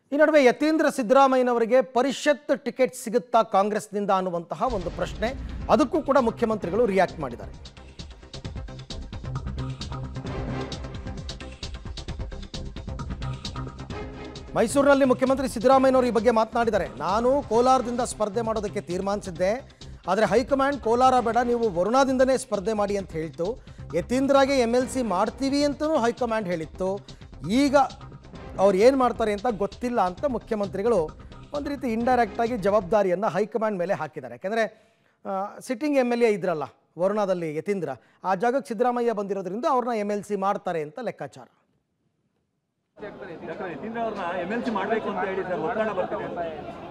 ಈ ನಡುವೆ ಯತೀಂದ್ರ ಸಿದ್ದರಾಮಯ್ಯನವರಿಗೆ ಪರಿಷತ್ ಟಿಕೆಟ್ ಸಿಗುತ್ತಾ ಕಾಂಗ್ರೆಸ್ನಿಂದ ಅನ್ನುವಂತಹ ಒಂದು ಪ್ರಶ್ನೆ ಅದಕ್ಕೂ ಕೂಡ ಮುಖ್ಯಮಂತ್ರಿಗಳು ರಿಯಾಕ್ಟ್ ಮಾಡಿದ್ದಾರೆ ಮೈಸೂರಿನಲ್ಲಿ ಮುಖ್ಯಮಂತ್ರಿ ಸಿದ್ದರಾಮಯ್ಯನವರು ಈ ಬಗ್ಗೆ ಮಾತನಾಡಿದ್ದಾರೆ ನಾನು ಕೋಲಾರದಿಂದ ಸ್ಪರ್ಧೆ ಮಾಡೋದಕ್ಕೆ ತೀರ್ಮಾನಿಸಿದ್ದೆ ಆದರೆ ಹೈಕಮಾಂಡ್ ಕೋಲಾರ ಬೇಡ ನೀವು ವರುಣಾದಿಂದನೇ ಸ್ಪರ್ಧೆ ಮಾಡಿ ಅಂತ ಹೇಳ್ತು ಯತೀಂದ್ರಾಗೆ ಎಮ್ ಎಲ್ ಸಿ ಮಾಡ್ತೀವಿ ಅಂತಲೂ ಹೈಕಮಾಂಡ್ ಹೇಳಿತ್ತು ಈಗ ಅವ್ರು ಏನು ಮಾಡ್ತಾರೆ ಅಂತ ಗೊತ್ತಿಲ್ಲ ಅಂತ ಮುಖ್ಯಮಂತ್ರಿಗಳು ಒಂದು ರೀತಿ ಇಂಡೈರೆಕ್ಟ್ ಆಗಿ ಜವಾಬ್ದಾರಿಯನ್ನು ಹೈಕಮಾಂಡ್ ಮೇಲೆ ಹಾಕಿದ್ದಾರೆ ಯಾಕೆಂದರೆ ಸಿಟ್ಟಿಂಗ್ ಎಮ್ ಎಲ್ ಎ ಇದ್ರಲ್ಲ ವರುಣಾದಲ್ಲಿ ಯತೀಂದ್ರ ಆ ಜಾಗಕ್ಕೆ ಸಿದ್ದರಾಮಯ್ಯ ಬಂದಿರೋದ್ರಿಂದ ಅವ್ರನ್ನ ಎಮ್ ಎಲ್ ಸಿ ಮಾಡ್ತಾರೆ ಅಂತ ಲೆಕ್ಕಾಚಾರ ಡಾಕ್ಟರ್ ಯತೀಂದ್ರ ಅವ್ರನ್ನ ಎಮ್ ಎಲ್ ಸಿ ಮಾಡಬೇಕು ಅಂತ ಹೇಳಿ ಸರ್ ಒತ್ತಡ ಬರ್ತಿದೆ ಅಂತ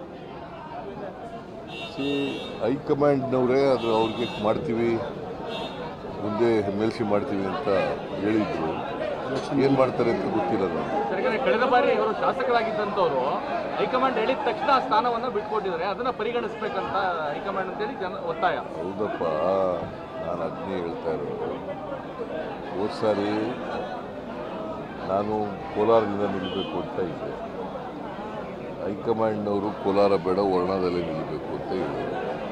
ಸಿ ಹೈಕಮಾಂಡ್ನವರೇ ಅದು ಅವ್ರಿಗೆ ಮಾಡ್ತೀವಿ ಮುಂದೆ ಎಮ್ ಎಲ್ ಸಿ ಮಾಡ್ತೀವಿ ಅಂತ ಹೇಳಿದ್ರು ಏನು ಮಾಡ್ತಾರೆ ಅಂತ ಗೊತ್ತಿಲ್ಲ ನಾನು ಯಾಕಂದ್ರೆ ಕಳೆದ ಬಾರಿ ಇವರು ಶಾಸಕರಾಗಿದ್ದಂಥವ್ರು ಹೈಕಮಾಂಡ್ ಹೇಳಿದ ತಕ್ಷಣ ಆ ಸ್ಥಾನವನ್ನು ಬಿಟ್ಕೊಟ್ಟಿದ್ದಾರೆ ಅದನ್ನ ಪರಿಗಣಿಸ್ಬೇಕಂತ ಹೈಕಮಾಂಡ್ ಅಂತೇಳಿ ಜನ ಒತ್ತಾಯ ಹೌದಪ್ಪ ನಾನು ಅದನ್ನೇ ಹೇಳ್ತಾ ಇರೋದು ಹೋದ ಸಾರಿ ನಾನು ಕೋಲಾರದಿಂದ ನಿಲ್ಲಬೇಕು ಅಂತ ಇದ್ದೆ ಹೈಕಮಾಂಡ್ನವರು ಕೋಲಾರ ಬೇಡ ವರ್ಣದಲ್ಲೇ ನಿಲ್ಲಬೇಕು ಅಂತ ಹೇಳಿದ್ರು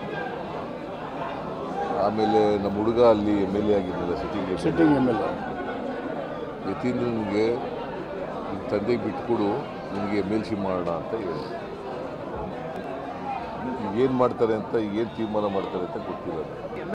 ಆಮೇಲೆ ನಮ್ಮ ಹುಡುಗ ಅಲ್ಲಿ ಎಮ್ ಎಲ್ ಎ ಆಗಿದ್ದಲ್ಲ sitting sitting M L A ಯತೀಂದ್ರನಿಗೆ ನಿನ್ನ ತಂದೆಗೆ ಬಿಟ್ಕೊಡು ನಿನಗೆ ಎಮ್ ಎಲ್ ಸಿ ಮಾಡೋಣ ಅಂತ ಹೇಳಿದ್ರು ಏನು ಮಾಡ್ತಾರೆ ಅಂತ ಏನು ತೀರ್ಮಾನ ಮಾಡ್ತಾರೆ ಅಂತ ಗೊತ್ತಿಲ್ಲ ನನಗೆ.